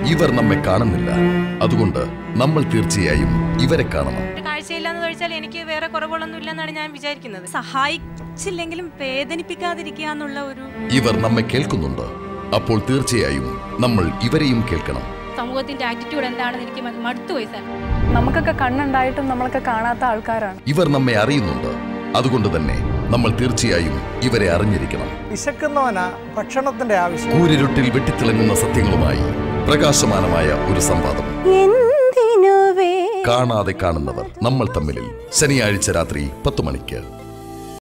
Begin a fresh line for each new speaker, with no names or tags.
ഇവർ നമ്മെ കാണുന്നില്ല അതുകൊണ്ട് നമ്മൾ തീർച്ചയായും ഇവരെ കാണണം
ഒരു കാഴ്ചയില്ലാന്ന് കഴിച്ചാൽ എനിക്ക് വേറെ കുറവുകളൊന്നും ഇല്ലെന്നാണ് ഞാൻ വിചാരിക്കുന്നത്
സഹായിച്ചില്ലെങ്കിലും വേദനിപ്പിക്കാതിരിക്കുക എന്നുള്ള ഒരു
ഇവർ നമ്മെ കേൾക്കുന്നുണ്ട് അപ്പോൾ തീർച്ചയായും നമ്മൾ ഇവരെയും കേൾക്കണം
സമൂഹത്തിന്റെ ആറ്റിറ്റ്യൂഡ് എന്താണെന്ന് എനിക്ക് മ- മടുത്തുപോയി സാർ
നമുക്കൊക്കെ കണ്ണുണ്ടായിട്ടും നമ്മളൊക്കെ കാണാത്ത ആൾക്കാരാണ്
ഇവർ നമ്മെ അറിയുന്നുണ്ട് അതുകൊണ്ട് തന്നെ നമ്മൾ തീർച്ചയായും ഇവരെ അറിഞ്ഞിരിക്കണം
വിശക്കുന്നവനാ ഭക്ഷണത്തിന്റെ ആവശ്യം
കൂരിരുട്ടിൽ വെട്ടിത്തിളങ്ങുന്ന സത്യങ്ങളുമായി പ്രകാശമാനമായ ഒരു സംവാദം
എന്തിനു വേ
കാണാതെ കാണുന്നവർ നമ്മൾ തമ്മിലിൽ ശനിയാഴ്ച രാത്രി പത്ത് മണിക്ക്